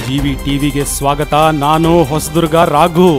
G V ಟಿವಿಗೆ ಸ್ವಾಗತ ನಾನು ಹೊಸದುರ್ಗ ರಾಘು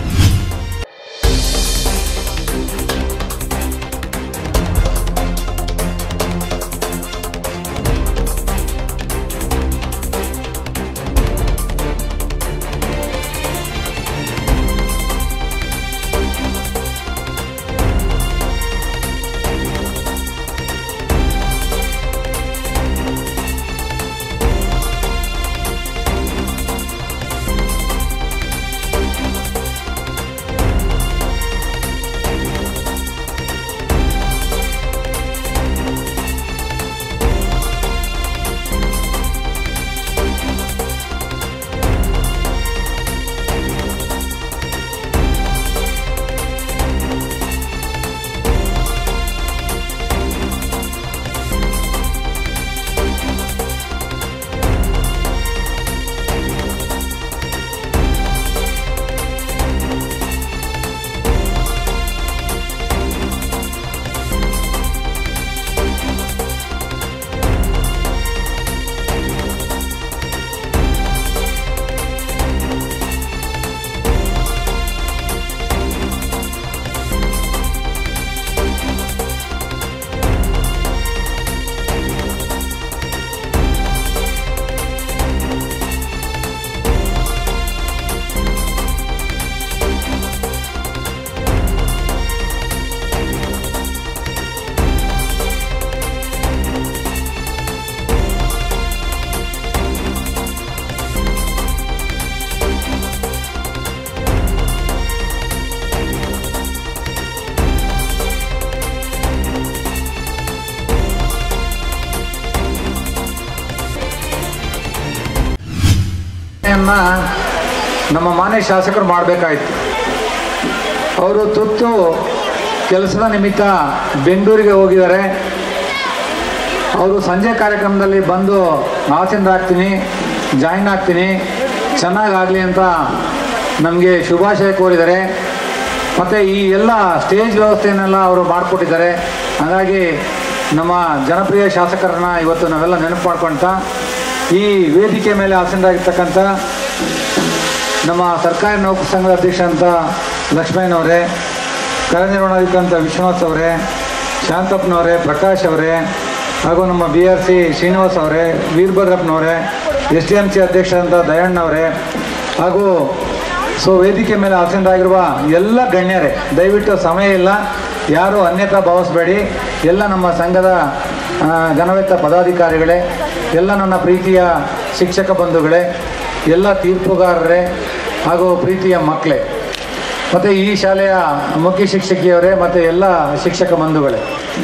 ನ್ನ ನಮ್ಮ ಮಾನ್ಯ ಶಾಸಕರು ಮಾಡಬೇಕಾಯಿತು ಅವರು ತುರ್ತು ಕೆಲಸದ ನಿಮಿತ್ತ ಬೆಂಗಳೂರಿಗೆ ಹೋಗಿದ್ದಾರೆ ಅವರು ಸಂಜೆ ಕಾರ್ಯಕ್ರಮದಲ್ಲಿ ಬಂದು ಆಗ್ತೀನಿ ಜಾಯಿನ್ ಆಗ್ತೀನಿ ಚೆನ್ನಾಗಾಗಲಿ ಅಂತ ನಮಗೆ ಶುಭಾಶಯ ಕೋರಿದ್ದಾರೆ ಮತ್ತು ಈ ಎಲ್ಲ ಸ್ಟೇಜ್ ವ್ಯವಸ್ಥೆಯನ್ನೆಲ್ಲ ಅವರು ಮಾಡಿಕೊಟ್ಟಿದ್ದಾರೆ ಹಾಗಾಗಿ ನಮ್ಮ ಜನಪ್ರಿಯ ಶಾಸಕರನ್ನ ಇವತ್ತು ನಾವೆಲ್ಲ ನೆನಪು ಮಾಡ್ಕೊಳ್ತಾ ಈ ವೇದಿಕೆ ಮೇಲೆ ಆಸೀನರಾಗಿರ್ತಕ್ಕಂಥ ನಮ್ಮ ಸರ್ಕಾರಿ ನೌಕರ ಸಂಘದ ಅಧ್ಯಕ್ಷ ಅಂತ ಲಕ್ಷ್ಮಯ್ಯನವರೇ ಕಾರ್ಯನಿರ್ವಹಣಾಧಿಕಾರಂತ ವಿಶ್ವನಾಥ್ ಅವರೇ ಶಾಂತಪ್ಪನವರೇ ಪ್ರಕಾಶ್ ಅವರೇ ಹಾಗೂ ನಮ್ಮ ಬಿ ಆರ್ ಸಿ ಶ್ರೀನಿವಾಸ್ ಅವರೇ ವೀರಭದ್ರಪ್ಪನವರೇ ಎಸ್ ಡಿ ಎಮ್ ಸಿ ಅಧ್ಯಕ್ಷ ಅಂತ ದಯಣ್ಣವರೇ ಹಾಗೂ ಸೊ ವೇದಿಕೆ ಮೇಲೆ ಆಸೀನರಾಗಿರುವ ಎಲ್ಲ ಗಣ್ಯರೇ ದಯವಿಟ್ಟು ಸಮಯ ಇಲ್ಲ ಯಾರು ಅನ್ಯತಾ ಭಾವಿಸಬೇಡಿ ಎಲ್ಲ ನಮ್ಮ ಸಂಘದ ಆ, ಘನವೆತ್ತ ಪದಾಧಿಕಾರಿಗಳೇ ಎಲ್ಲ ನನ್ನ ಪ್ರೀತಿಯ ಶಿಕ್ಷಕ ಬಂಧುಗಳೇ ಎಲ್ಲ ತೀರ್ಪುಗಾರರೇ ಹಾಗೂ ಪ್ರೀತಿಯ ಮಕ್ಕಳೇ ಮತ್ತು ಈ ಶಾಲೆಯ ಮುಖ್ಯ ಶಿಕ್ಷಕಿಯವರೇ ಮತ್ತು ಎಲ್ಲ ಶಿಕ್ಷಕ ಬಂಧುಗಳೇ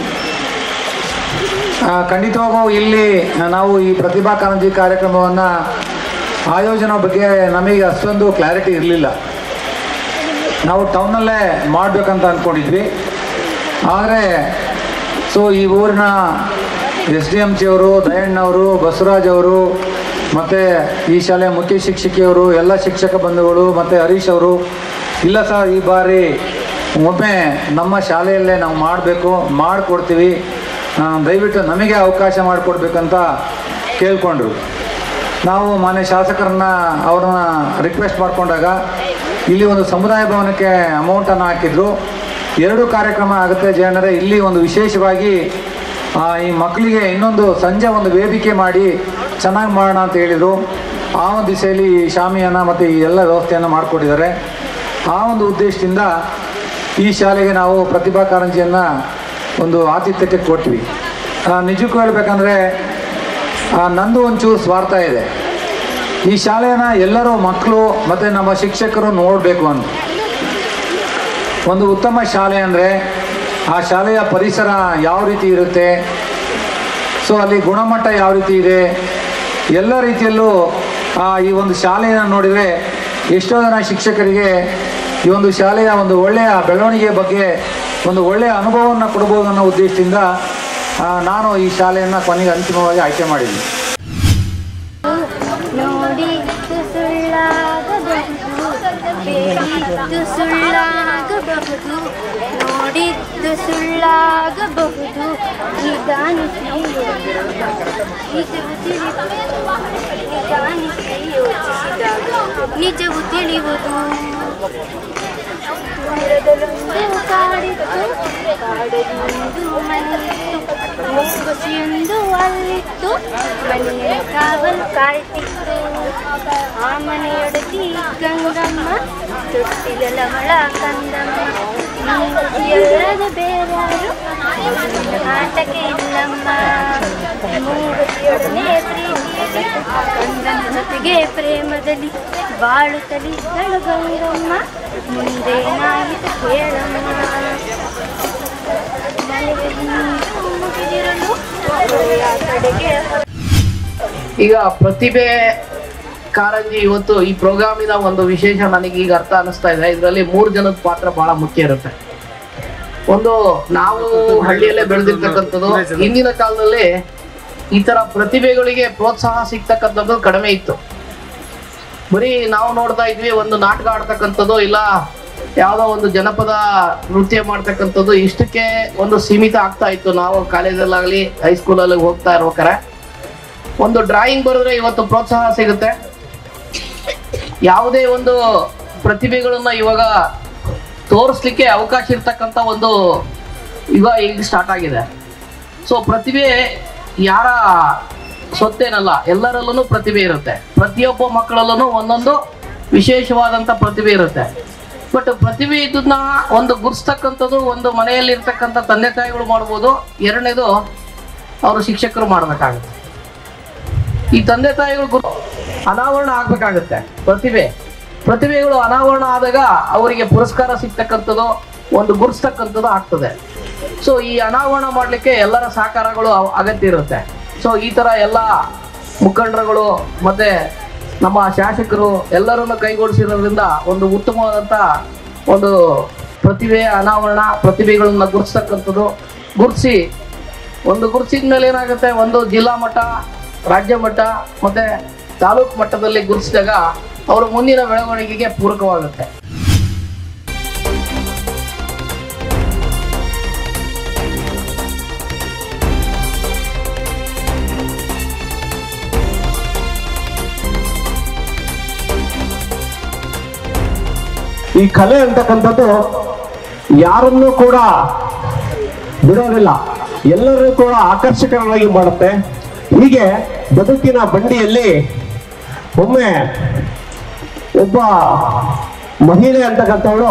ಆ, ಖಂಡಿತವಾಗೂ ಇಲ್ಲಿ ನಾವು ಈ ಪ್ರತಿಭಾ ಕಾರಂಜಿ ಕಾರ್ಯಕ್ರಮವನ್ನು ಆಯೋಜನೆ ಬಗ್ಗೆ ನಮಗೆ ಅಷ್ಟೊಂದು ಕ್ಲಾರಿಟಿ ಇರಲಿಲ್ಲ ನಾವು ಟೌನಲ್ಲೇ ಮಾಡಬೇಕಂತ ಅಂದ್ಕೊಂಡಿದ್ವಿ ಆದರೆ ಸೊ ಈ ಊರಿನ ಎಸ್ ಡಿ ಎಮ್ ಸಿ ಅವರು ದಯಣ್ಣವರು ಬಸವರಾಜ್ ಅವರು ಮತ್ತು ಈ ಶಾಲೆಯ ಮುಖ್ಯ ಶಿಕ್ಷಕಿಯವರು ಎಲ್ಲ ಶಿಕ್ಷಕ ಬಂಧುಗಳು ಮತ್ತು ಹರೀಶ್ ಅವರು ಇಲ್ಲ ಸರ್ ಈ ಬಾರಿ ಒಮ್ಮೆ ನಮ್ಮ ಶಾಲೆಯಲ್ಲೇ ನಾವು ಮಾಡಬೇಕು ಮಾಡಿಕೊಡ್ತೀವಿ ಆ, ದಯವಿಟ್ಟು ನಮಗೆ ಅವಕಾಶ ಮಾಡಿಕೊಡ್ಬೇಕಂತ ಕೇಳಿಕೊಂಡ್ರು ನಾವು ಮಾನ್ಯ ಶಾಸಕರನ್ನ ಅವ್ರನ್ನ ರಿಕ್ವೆಸ್ಟ್ ಮಾಡಿಕೊಂಡಾಗ ಇಲ್ಲಿ ಒಂದು ಸಮುದಾಯ ಭವನಕ್ಕೆ ಅಮೌಂಟನ್ನು ಹಾಕಿದ್ರು ಎರಡು ಕಾರ್ಯಕ್ರಮ ಆಗುತ್ತೆ ಜಯಣ್ಣರೇ ಇಲ್ಲಿ ಒಂದು ವಿಶೇಷವಾಗಿ ಆ, ಈ ಮಕ್ಕಳಿಗೆ ಇನ್ನೊಂದು ಸಂಜೆ ಒಂದು ವೇದಿಕೆ ಮಾಡಿ ಚೆನ್ನಾಗಿ ಮಾಡೋಣ ಅಂತ ಹೇಳಿದರು ಆ ಒಂದು ದಿಸೆಯಲ್ಲಿ ಈ ಶಾಮಿಯಾನ ಮತ್ತು ಈ ಎಲ್ಲ ವ್ಯವಸ್ಥೆಯನ್ನು ಮಾಡಿಕೊಟ್ಟಿದ್ದಾರೆ ಆ ಒಂದು ಉದ್ದೇಶದಿಂದ ಈ ಶಾಲೆಗೆ ನಾವು ಪ್ರತಿಭಾ ಕಾರಂಜಿಯನ್ನು ಒಂದು ಆತಿಥ್ಯಕ್ಕೆ ಕೊಟ್ವಿ ಆ, ನಿಜಕ್ಕೂ ಹೇಳ್ಬೇಕಂದ್ರೆ ಆ, ನಂದು ಒಂಚೂರು ಸ್ವಾರ್ಥ ಇದೆ ಈ ಶಾಲೆನ ಎಲ್ಲರೂ ಮಕ್ಕಳು ಮತ್ತು ನಮ್ಮ ಶಿಕ್ಷಕರು ನೋಡಬೇಕು ಅಂತ ಒಂದು ಉತ್ತಮ ಶಾಲೆ ಅಂದರೆ ಆ ಶಾಲೆಯ ಪರಿಸರ ಯಾವ ರೀತಿ ಇರುತ್ತೆ ಸೊ ಅಲ್ಲಿ ಗುಣಮಟ್ಟ ಯಾವ ರೀತಿ ಇದೆ ಎಲ್ಲ ರೀತಿಯಲ್ಲೂ ಆ, ಈ ಒಂದು ಶಾಲೆಯನ್ನು ನೋಡಿದರೆ ಎಷ್ಟೋ ಜನ ಶಿಕ್ಷಕರಿಗೆ ಈ ಒಂದು ಶಾಲೆಯ ಒಂದು ಒಳ್ಳೆಯ ಬೆಳವಣಿಗೆ ಬಗ್ಗೆ ಒಂದು ಒಳ್ಳೆಯ ಅನುಭವವನ್ನು ಕೊಡ್ಬೋದು ಅನ್ನೋ ಉದ್ದೇಶದಿಂದ ಆ, ನಾನು ಈ ಶಾಲೆಯನ್ನು ಕೊನೆಗೆ ಅಂತಿಮವಾಗಿ ಆಯ್ಕೆ ಮಾಡಿದ್ದೀನಿ ನೋಡಿದ್ದು ಸುಳ್ಳಾಗಬಹುದು ಬೇಡಿದ್ದು ಸುಳ್ಳಾಗಬಹುದು ನೋಡಿದ್ದು ಸುಳ್ಳಾಗಬಹುದು ನಿಧಾನಿಸಿ ಇದು ತಿಳಿ- ನಿಧಾನಿಸಿ ಯೋಚಿಸಿ ನಿಜವು ತಿಳಿಯುವುದು ದೂರದಲ್ಲೊಂದು ಕಾಡಿತ್ತು ಕಾಡದೊಂದು ಮನೆಯಿತ್ತು ಮುಂಗುಸಿಯೊಂದು ಅಲ್ಲಿತ್ತು ಮನೆಯ ಕಾವಲು ಕಾಯ್ತಿತ್ತು ಆ ಮನೆಯೊಡತಿ ಗಂಗಮ್ಮ ತೊಟ್ಟಿಲವಳ ಕಂದಮ್ಮ ಮುಂಗುಸಿಯಲ್ಲದ ಬೇರಾರು ಆಟಕ್ಕೆ ಇಲ್ಲಮ್ಮ ಮುಂಗುಸಿಯೊಡನೆ ಪ್ರೀತಿಯಲ್ಲಿ ಗಂಗನ ಜೊತೆಗೆ ಪ್ರೇಮದಲ್ಲಿ ಬಾಳುತ್ತಲಿದ್ದಳು ಗಂಗಮ್ಮ ಮುಂದೇನಾಯಿತು ಕೇಳಮ್ಮ ಮನೆಗೆ ನೀರು ಮುಗಿದಿರಲು ಹೊರೆಯ ಕಡೆಗೆ ಈಗ ಪ್ರತಿಭೆ ಕಾರಂಜಿ ಇವತ್ತು ಈ ಪ್ರೋಗ್ರಾಮಿನ ಒಂದು ವಿಶೇಷ ನನಗೆ ಈಗ ಅರ್ಥ ಅನಿಸ್ತಾ ಇದೆ ಇದರಲ್ಲಿ ಮೂರು ಜನದ ಪಾತ್ರ ಬಹಳ ಮುಖ್ಯ ಇರುತ್ತೆ ಒಂದು ನಾವು ಹಳ್ಳಿಯಲ್ಲೇ ಬೆಳೆದಿರ್ತಕ್ಕಂಥದ್ದು ಹಿಂದಿನ ಕಾಲದಲ್ಲಿ ಈ ತರ ಪ್ರತಿಭೆಗಳಿಗೆ ಪ್ರೋತ್ಸಾಹ ಸಿಗ್ತಕ್ಕಂಥದ್ದು ಕಡಿಮೆ ಇತ್ತು ಬರೀ ನಾವು ನೋಡ್ತಾ ಇದ್ವಿ ಒಂದು ನಾಟಕ ಆಡ್ತಕ್ಕಂಥದ್ದು ಇಲ್ಲ ಯಾವುದೋ ಒಂದು ಜನಪದ ನೃತ್ಯ ಮಾಡ್ತಕ್ಕಂಥದ್ದು ಇಷ್ಟಕ್ಕೆ ಒಂದು ಸೀಮಿತ ಆಗ್ತಾ ಇತ್ತು ನಾವು ಕಾಲೇಜಲ್ಲಾಗಲಿ ಹೈಸ್ಕೂಲಲ್ಲಿ ಹೋಗ್ತಾ ಇರ್ಬೇಕಾರೆ ಒಂದು ಡ್ರಾಯಿಂಗ್ ಬರೆದ್ರೆ ಇವತ್ತು ಪ್ರೋತ್ಸಾಹ ಸಿಗುತ್ತೆ ಯಾವುದೇ ಒಂದು ಪ್ರತಿಭೆಗಳನ್ನ ಇವಾಗ ತೋರಿಸ್ಲಿಕ್ಕೆ ಅವಕಾಶ ಇರ್ತಕ್ಕಂಥ ಒಂದು ಯುಗ ಈಗ ಸ್ಟಾರ್ಟ್ ಆಗಿದೆ ಸೊ ಪ್ರತಿಭೆ ಯಾರ ಸೊತ್ತೇನಲ್ಲ ಎಲ್ಲರಲ್ಲೂ ಪ್ರತಿಭೆ ಇರುತ್ತೆ ಪ್ರತಿಯೊಬ್ಬ ಮಕ್ಕಳಲ್ಲೂ ಒಂದೊಂದು ವಿಶೇಷವಾದಂಥ ಪ್ರತಿಭೆ ಇರುತ್ತೆ ಬಟ್ ಪ್ರತಿಭೆ ಇದನ್ನ ಒಂದು ಗುರ್ಸ್ತಕ್ಕಂಥದ್ದು ಒಂದು ಮನೆಯಲ್ಲಿ ಇರ್ತಕ್ಕಂಥ ತಂದೆ ತಾಯಿಗಳು ಮಾಡ್ಬೋದು ಎರಡನೇದು ಅವರು ಶಿಕ್ಷಕರು ಮಾಡಬೇಕಾಗುತ್ತೆ ಈ ತಂದೆ ತಾಯಿಗಳು ಗುರು ಅನಾವರಣ ಆಗ್ಬೇಕಾಗತ್ತೆ ಪ್ರತಿಭೆ ಪ್ರತಿಭೆಗಳು ಅನಾವರಣ ಆದಾಗ ಅವರಿಗೆ ಪುರಸ್ಕಾರ ಸಿಗ್ತಕ್ಕಂಥದ್ದು ಒಂದು ಗುರುಸ್ತಕ್ಕಂಥದ್ದು ಆಗ್ತದೆ ಸೊ ಈ ಅನಾವರಣ ಮಾಡಲಿಕ್ಕೆ ಎಲ್ಲರ ಸಹಕಾರಗಳು ಅವ- ಅಗತ್ಯ ಇರುತ್ತೆ ಸೊ ಈ ಥರ ಎಲ್ಲ ಮುಖಂಡರುಗಳು ಮತ್ತೆ ನಮ್ಮ ಶಾಸಕರು ಎಲ್ಲರನ್ನು ಕೈಗೂಡಿಸಿರೋದ್ರಿಂದ ಒಂದು ಉತ್ತಮವಾದಂಥ ಒಂದು ಪ್ರತಿಭೆ ಅನಾವರಣ ಪ್ರತಿಭೆಗಳನ್ನ ಗುರುತಿಸ್ತಕ್ಕಂಥದ್ದು ಗುರುತಿಸಿ ಒಂದು ಗುರುತಿಸಿದ ಮೇಲೆ ಏನಾಗುತ್ತೆ ಒಂದು ಜಿಲ್ಲಾ ಮಟ್ಟ ರಾಜ್ಯ ಮಟ್ಟ ಮತ್ತೆ ತಾಲೂಕು ಮಟ್ಟದಲ್ಲಿ ಗುರುತಿಸಿದಾಗ ಅವರ ಮುಂದಿನ ಬೆಳವಣಿಗೆಗೆ ಪೂರಕವಾಗುತ್ತೆ ಈ ಕಲೆ ಅಂತಕ್ಕಂಥದ್ದು ಯಾರನ್ನೂ ಕೂಡ ಬಿಡೋದಿಲ್ಲ ಎಲ್ಲರೂ ಕೂಡ ಆಕರ್ಷಕರಾಗಿ ಮಾಡುತ್ತೆ ಹೀಗೆ ಬದುಕಿನ ಬಂಡಿಯಲ್ಲಿ ಒಮ್ಮೆ ಒಬ್ಬ ಮಹಿಳೆ ಅಂತಕ್ಕಂಥವಳು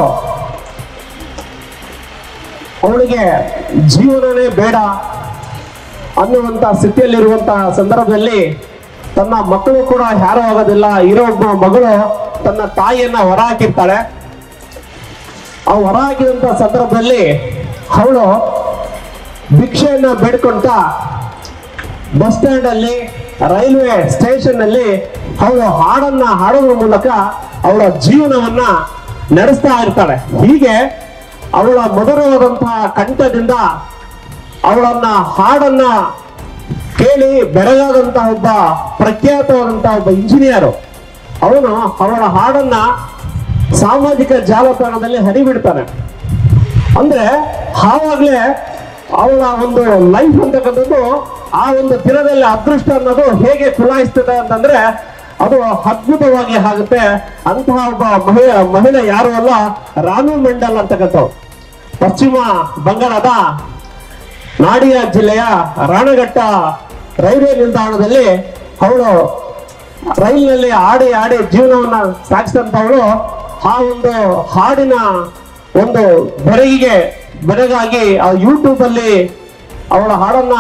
ಅವಳಿಗೆ ಜೀವನನೇ ಬೇಡ ಅನ್ನುವಂತ ಸ್ಥಿತಿಯಲ್ಲಿರುವಂತಹ ಸಂದರ್ಭದಲ್ಲಿ ತನ್ನ ಮಕ್ಕಳು ಕೂಡ ಯಾರು ಆಗೋದಿಲ್ಲ ಇರೋ ಒಬ್ಬ ಮಗಳು ತನ್ನ ತಾಯಿಯನ್ನ ಹೊರ ಹಾಕಿರ್ತಾಳೆ ಆ ಹೊರ ಹಾಕಿದಂತ ಸಂದರ್ಭದಲ್ಲಿ ಅವಳು ಭಿಕ್ಷೆಯನ್ನ ಬೇಡ್ಕೊಂತ ಬಸ್ ಸ್ಟ್ಯಾಂಡ್ ಅಲ್ಲಿ ರೈಲ್ವೆ ಸ್ಟೇಷನ್ ಅಲ್ಲಿ ಅವಳು ಹಾಡನ್ನ ಹಾಡೋದ್ರ ಮೂಲಕ ಅವಳ ಜೀವನವನ್ನ ನಡೆಸ್ತಾ ಇರ್ತಾಳೆ ಹೀಗೆ ಅವಳ ಮಧುರವಾದಂತಹ ಕಂಠದಿಂದ ಅವಳನ್ನ ಹಾಡನ್ನ ಕೇಳಿ ಬೆರಗಾದಂತಹ ಒಬ್ಬ ಪ್ರಖ್ಯಾತವಾದಂತಹ ಒಬ್ಬ ಇಂಜಿನಿಯರ್ ಅವನು ಅವಳ ಹಾಡನ್ನ ಸಾಮಾಜಿಕ ಜಾಲತಾಣದಲ್ಲಿ ಹರಿಬಿಡ್ತಾನೆ ಅಂದ್ರೆ ಆವಾಗ್ಲೇ ಅವಳ ಒಂದು ಲೈಫ್ ಅಂತಕ್ಕಂಥದ್ದು ಆ ಒಂದು ದಿನದಲ್ಲಿ ಅದೃಷ್ಟ ಅನ್ನೋದು ಹೇಗೆ ಕುಲಾಯಿಸ್ತದೆ ಅಂತಂದ್ರೆ ಅದು ಅದ್ಭುತವಾಗಿ ಆಗುತ್ತೆ ಅಂತಹ ಒಬ್ಬ ಮಹಿಳೆ ಮಹಿಳೆ ಯಾರು ಅಲ್ಲ ರಾನು ಮಂಡಲ್ ಅಂತಕ್ಕಂಥವ್ರು ಪಶ್ಚಿಮ ಬಂಗಾಳದ ನಾಡಿಯಾ ಜಿಲ್ಲೆಯ ರಾಣಘಟ್ಟ ರೈಲ್ವೆ ನಿಲ್ದಾಣದಲ್ಲಿ ಅವಳು ರೈಲಿನಲ್ಲಿ ಆಡಿ ಆಡಿ ಜೀವನವನ್ನ ಸಾಗಿಸಿದಂಥವಳು ಆ ಒಂದು ಹಾಡಿನ ಒಂದು ಬೆರಗಿಗೆ ಬೆರಗಾಗಿ ಆ ಯೂಟ್ಯೂಬ್ ಅಲ್ಲಿ ಅವಳ ಹಾಡನ್ನ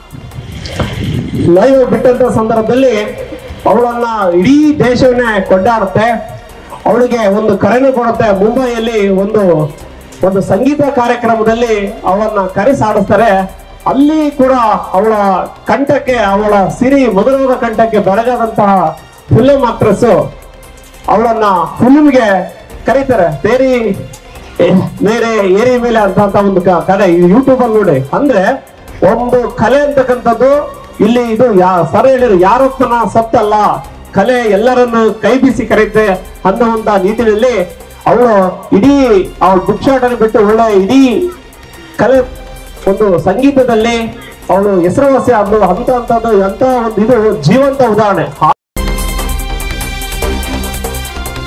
ಲೈವ್ ಬಿಟ್ಟಂತ ಸಂದರ್ಭದಲ್ಲಿ ಅವಳನ್ನ ಇಡೀ ದೇಶವನ್ನೇ ಕೊಂಡಾಡುತ್ತೆ ಅವಳಿಗೆ ಒಂದು ಕರೆನೂ ಕೊಡುತ್ತೆ ಮುಂಬೈಯಲ್ಲಿ ಒಂದು ಒಂದು ಸಂಗೀತ ಕಾರ್ಯಕ್ರಮದಲ್ಲಿ ಅವಳನ್ನ ಕರೆಸಿ ಆಡಿಸ್ತಾರೆ ಅಲ್ಲಿ ಕೂಡ ಅವಳ ಕಂಠಕ್ಕೆ ಅವಳ ಸಿರಿ ಮಧುರವಾದ ಕಂಠಕ್ಕೆ ಬೆರಗಾದಂತಹ ಫಿಲ್ಮ್ ಆಕ್ಟ್ರೆಸ್ ಅವಳನ್ನ ಫಿಲ್ಮ್ಗೆ ಕರೀತಾರೆ ಬೇರೆ ಬೇರೆ ಏರಿ ಮೇಲೆ ಅಂತ ಅಂತ ಒಂದು ಕ- ಕಲೆ ಯೂಟ್ಯೂಬ್ ಅಲ್ಲಿ ನೋಡಿ ಅಂದ್ರೆ ಒಂದು ಕಲೆ ಅಂತಕ್ಕಂಥದ್ದು ಇಲ್ಲಿ ಇದು ಯಾ ಸರ ಹೇಳಿದ್ರು ಯಾರಪ್ಪನ ಸತ್ತಲ್ಲ ಕಲೆ ಎಲ್ಲರನ್ನು ಕೈ ಬೀಸಿ ಕರೆಯುತ್ತೆ ಅನ್ನುವಂತ ನೀತಿನಲ್ಲಿ ಅವಳು ಇಡೀ ಅವಳ ಭಿಕ್ಷಾಟನೆ ಬಿಟ್ಟು ಒಳ್ಳೆ ಇಡೀ ಕಲೆ ಒಂದು ಸಂಗೀತದಲ್ಲಿ ಅವಳು ಹೆಸರುವಾಸಿ ಅದು ಅಂತ ಅಂತದ್ದು ಎಂತ ಒಂದು ಇದು ಜೀವಂತ ಉದಾಹರಣೆ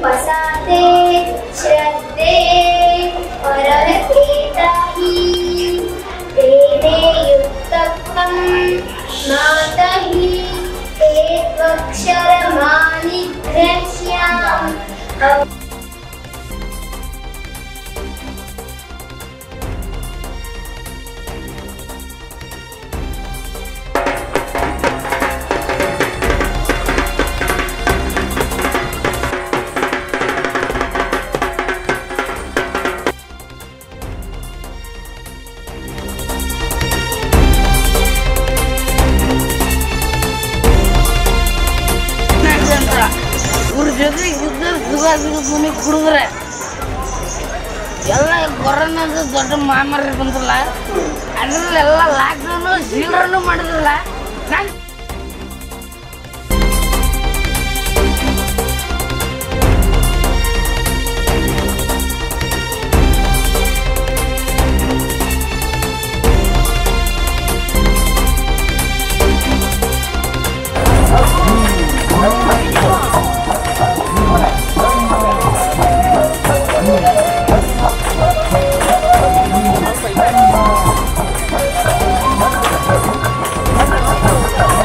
पसाते श्रद्धे परहते ताहि तेने युक्तत्वं स्नातहि ते त्वक्षरमाणि घ्रश्याम् ಇವ್ರ ಜೊತೆ ಇದ್ದ ಸುಖ ಸಿಗುತ್ತೆ ನೀವು ಕುಡಿದ್ರೆ ಎಲ್ಲ ಕೊರೋನಾ ಅಂತ ದೊಡ್ಡ ಮಹಾಮಾರಿ ಬಂತಲ್ಲ ಅದ್ರಲ್ಲಿ ಎಲ್ಲ ಲಾಕ್ಡೌನು ಜೀವನೂ ಮಾಡಿದ್ರಲ್ಲ ನಂಗೆ ಿ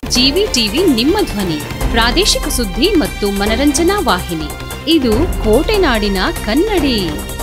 ಜಿವಿ ಟಿವಿ ನಿಮ್ಮ ಧ್ವನಿ ಪ್ರಾದೇಶಿಕ ಸುದ್ದಿ ಮತ್ತು ಮನರಂಜನಾ ವಾಹಿನಿ ಇದು ಕೋಟೆನಾಡಿನ ಕನ್ನಡಿ